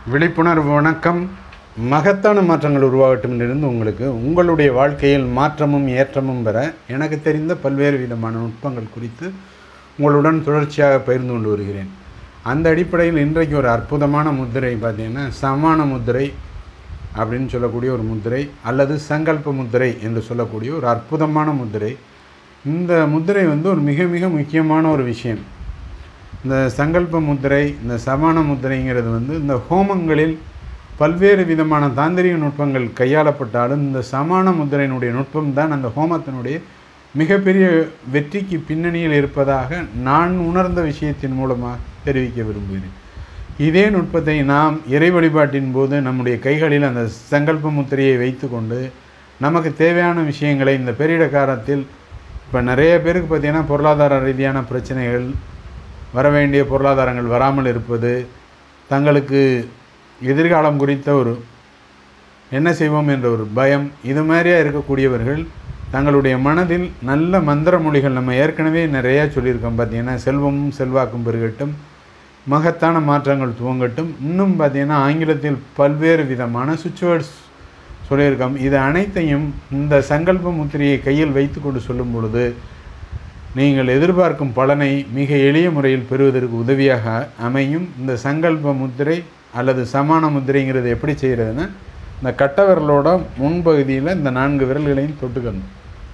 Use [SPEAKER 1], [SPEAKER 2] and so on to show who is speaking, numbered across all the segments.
[SPEAKER 1] விழிப்புணர்வு வணக்கம் மகத்தான மாற்றங்கள் உருவாகட்டும் இருந்து உங்களுக்கு உங்களுடைய வாழ்க்கையில் மாற்றமும் ஏற்றமும் பெற எனக்கு தெரிந்த பல்வேறு விதமான நுட்பங்கள் குறித்து உங்களுடன் தொடர்ச்சியாக பகிர்ந்து கொண்டு வருகிறேன் அந்த அடிப்படையில் இன்றைக்கு ஒரு அற்புதமான முத்திரை பார்த்தீங்கன்னா சமான முத்திரை அப்படின்னு சொல்லக்கூடிய ஒரு முத்திரை அல்லது சங்கல்ப முத்திரை என்று சொல்லக்கூடிய ஒரு அற்புதமான முத்திரை இந்த முத்திரை வந்து ஒரு மிக மிக முக்கியமான ஒரு விஷயம் இந்த சங்கல்ப முத்திரை இந்த சமான முத்திரைங்கிறது வந்து இந்த ஹோமங்களில் பல்வேறு விதமான தாந்திரிக நுட்பங்கள் கையாளப்பட்டாலும் இந்த சமான முத்திரையினுடைய நுட்பம் தான் அந்த ஹோமத்தினுடைய மிகப்பெரிய வெற்றிக்கு பின்னணியில் இருப்பதாக நான் உணர்ந்த விஷயத்தின் மூலமாக தெரிவிக்க விரும்புகிறேன் இதே நுட்பத்தை நாம் இறை வழிபாட்டின் போது நம்முடைய கைகளில் அந்த சங்கல்ப முத்திரையை வைத்துக்கொண்டு நமக்கு தேவையான விஷயங்களை இந்த பெரிய காலத்தில் இப்போ நிறைய பேருக்கு பார்த்திங்கன்னா பொருளாதார ரீதியான பிரச்சனைகள் வர வேண்டிய பொருளாதாரங்கள் வராமல் இருப்பது தங்களுக்கு எதிர்காலம் குறித்த ஒரு என்ன செய்வோம் என்ற ஒரு பயம் இது மாதிரியாக இருக்கக்கூடியவர்கள் தங்களுடைய மனதில் நல்ல மந்திர மொழிகள் நம்ம ஏற்கனவே நிறையா சொல்லியிருக்கோம் பார்த்தீங்கன்னா செல்வமும் செல்வாக்கும் பெருகட்டும் மகத்தான மாற்றங்கள் துவங்கட்டும் இன்னும் பார்த்தீங்கன்னா ஆங்கிலத்தில் பல்வேறு விதமான சுவிட்ச்வேர்ட்ஸ் சொல்லியிருக்கோம் இது அனைத்தையும் இந்த சங்கல்ப முத்திரையை கையில் வைத்து கொண்டு சொல்லும் பொழுது நீங்கள் எதிர்பார்க்கும் பலனை மிக எளிய முறையில் பெறுவதற்கு உதவியாக அமையும் இந்த சங்கல்ப முத்திரை அல்லது சமான முத்திரைங்கிறது எப்படி செய்கிறதுன்னா இந்த கட்ட விரலோட முன்பகுதியில் இந்த நான்கு விரல்களையும் தொட்டுக்கணும்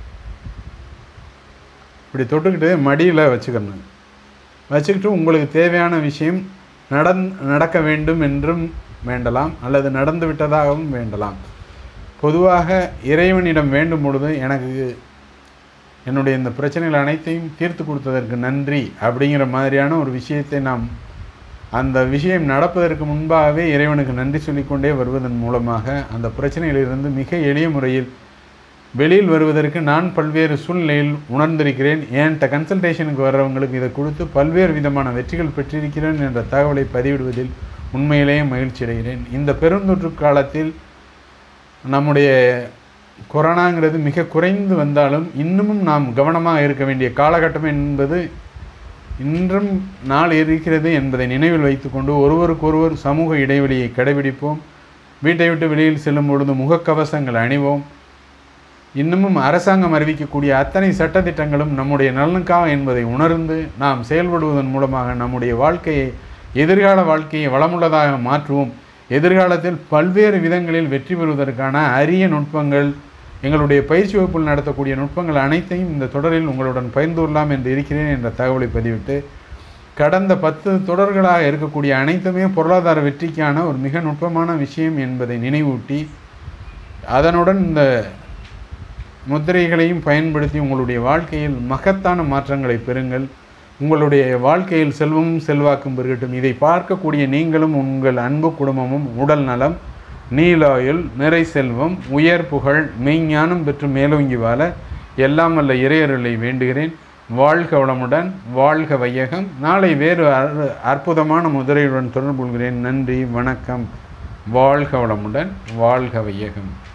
[SPEAKER 1] இப்படி தொட்டுக்கிட்டு மடியில் வச்சுக்கணும் வச்சுக்கிட்டு உங்களுக்கு தேவையான விஷயம் நடந் நடக்க வேண்டும் என்றும் வேண்டலாம் அல்லது நடந்து விட்டதாகவும் வேண்டலாம் பொதுவாக இறைவனிடம் வேண்டும் பொழுது எனக்கு என்னுடைய இந்த பிரச்சனைகள் அனைத்தையும் தீர்த்து கொடுத்ததற்கு நன்றி அப்படிங்கிற மாதிரியான ஒரு விஷயத்தை நாம் அந்த விஷயம் நடப்பதற்கு முன்பாகவே இறைவனுக்கு நன்றி சொல்லிக்கொண்டே வருவதன் மூலமாக அந்த பிரச்சனையிலிருந்து மிக எளிய முறையில் வெளியில் வருவதற்கு நான் பல்வேறு சூழ்நிலையில் உணர்ந்திருக்கிறேன் என்கிட்ட கன்சல்டேஷனுக்கு வர்றவங்களுக்கு இதை கொடுத்து பல்வேறு விதமான வெற்றிகள் பெற்றிருக்கிறேன் என்ற தகவலை பதிவிடுவதில் உண்மையிலேயே மகிழ்ச்சி அடைகிறேன் இந்த பெருந்தொற்று காலத்தில் நம்முடைய கொரோனாங்கிறது மிக குறைந்து வந்தாலும் இன்னமும் நாம் கவனமாக இருக்க வேண்டிய காலகட்டம் என்பது இன்றும் நாள் இருக்கிறது என்பதை நினைவில் வைத்துக்கொண்டு ஒருவருக்கொருவர் சமூக இடைவெளியை கடைபிடிப்போம் வீட்டை விட்டு வெளியில் செல்லும் பொழுது முகக்கவசங்கள் அணிவோம் இன்னமும் அரசாங்கம் அறிவிக்கக்கூடிய அத்தனை சட்டத்திட்டங்களும் நம்முடைய நலனுக்காக என்பதை உணர்ந்து நாம் செயல்படுவதன் மூலமாக நம்முடைய வாழ்க்கையை எதிர்கால வாழ்க்கையை வளமுள்ளதாக மாற்றுவோம் எதிர்காலத்தில் பல்வேறு விதங்களில் வெற்றி பெறுவதற்கான அரிய நுட்பங்கள் எங்களுடைய பயிற்சி வகுப்பில் நடத்தக்கூடிய நுட்பங்கள் அனைத்தையும் இந்த தொடரில் உங்களுடன் பகிர்ந்து கொள்ளலாம் என்று இருக்கிறேன் என்ற தகவலை பதிவிட்டு கடந்த பத்து தொடர்களாக இருக்கக்கூடிய அனைத்துமே பொருளாதார வெற்றிக்கான ஒரு மிக நுட்பமான விஷயம் என்பதை நினைவூட்டி அதனுடன் இந்த முத்திரைகளையும் பயன்படுத்தி உங்களுடைய வாழ்க்கையில் மகத்தான மாற்றங்களை பெறுங்கள் உங்களுடைய வாழ்க்கையில் செல்வமும் செல்வாக்கும் பெருகட்டும் இதை பார்க்கக்கூடிய நீங்களும் உங்கள் அன்பு குடும்பமும் உடல் நலம் நீலாயுள் நிறை செல்வம் உயர் புகழ் மெய்ஞானம் பெற்று மேலோங்கி வாழ எல்லாம் வல்ல இறையருளை வேண்டுகிறேன் வாழ்க வளமுடன் வாழ்க வையகம் நாளை வேறு அற்புதமான முதிரையுடன் தொடர்பு கொள்கிறேன் நன்றி வணக்கம் வாழ்க வளமுடன் வாழ்க வையகம்